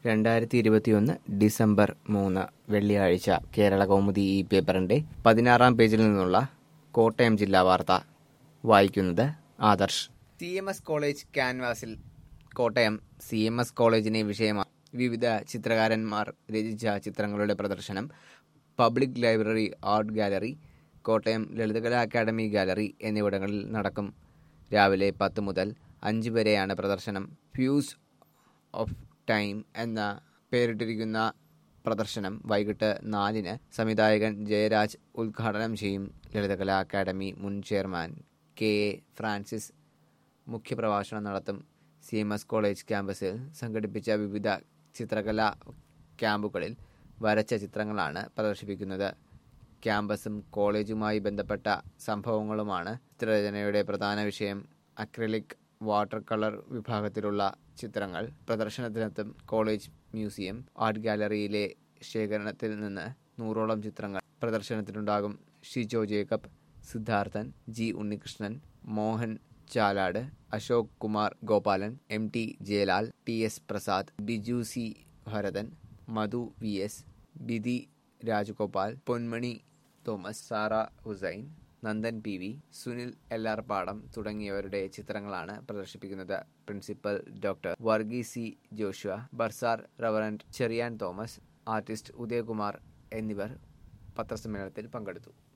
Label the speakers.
Speaker 1: രണ്ടായിരത്തി ഇരുപത്തിയൊന്ന് ഡിസംബർ മൂന്ന് വെള്ളിയാഴ്ച കേരള കൗമുദി ഈ പേപ്പറിന്റെ പതിനാറാം പേജിൽ നിന്നുള്ള കോട്ടയം ജില്ലാ വാർത്ത വായിക്കുന്നത് Adarsh C M S college ക്യാൻവാസിൽ കോട്ടയം സി എം എസ് കോളേജിനെ വിഷയമായി വിവിധ ചിത്രകാരന്മാർ രചിച്ച ചിത്രങ്ങളുടെ പ്രദർശനം public library art gallery Kottayam Lalithakala academy gallery എന്നിവിടങ്ങളിൽ നടക്കും രാവിലെ പത്ത് മുതൽ അഞ്ച് വരെയാണ് പ്രദർശനം ഫ്യൂസ് ഓഫ് ടൈം എന്ന പേരിട്ടിരിക്കുന്ന പ്രദർശനം വൈകിട്ട് നാലിന് സംവിധായകൻ ജയരാജ് ഉദ്ഘാടനം ചെയ്യും ലളിതകലാ അക്കാദമി മുൻ ചെയർമാൻ കെ എ ഫ്രാൻസിസ് മുഖ്യപ്രഭാഷണം നടത്തും സി എം എസ് കോളേജ് ക്യാമ്പസിൽ സംഘടിപ്പിച്ച വിവിധ ചിത്രകലാ ക്യാമ്പുകളിൽ വരച്ച ചിത്രങ്ങളാണ് പ്രദർശിപ്പിക്കുന്നത് ക്യാമ്പസും കോളേജുമായി ബന്ധപ്പെട്ട സംഭവങ്ങളുമാണ് ചിത്രരചനയുടെ പ്രധാന വിഷയം അക്രിലിക് വാട്ടർ കളർ വിഭാഗത്തിലുള്ള ചിത്രങ്ങൾ പ്രദർശനത്തിനെത്തും കോളേജ് മ്യൂസിയം ആർട്ട് ഗാലറിയിലെ ശേഖരണത്തിൽ നിന്ന് നൂറോളം ചിത്രങ്ങൾ പ്രദർശനത്തിനുണ്ടാകും Shijo Jacob Siddharthan G Unnikrishnan Mohan Chalad Ashok Kumar Gopalan M T Jayalal T S Prasad Biju C Bharathan Madhu V S Bidhi Rajagopal Ponmani Thomas Sara Hussain Nandan P V Sunil എല്ലാർ പാടം തുടങ്ങിയവരുടെ ചിത്രങ്ങളാണ് പ്രദർശിപ്പിക്കുന്നത് principal doctor Varghese C Joshua bursar reverend Cheriyan Thomas artist Udayakumar എന്നിവർ പത്രസമ്മേളനത്തിൽ പങ്കെടുത്തു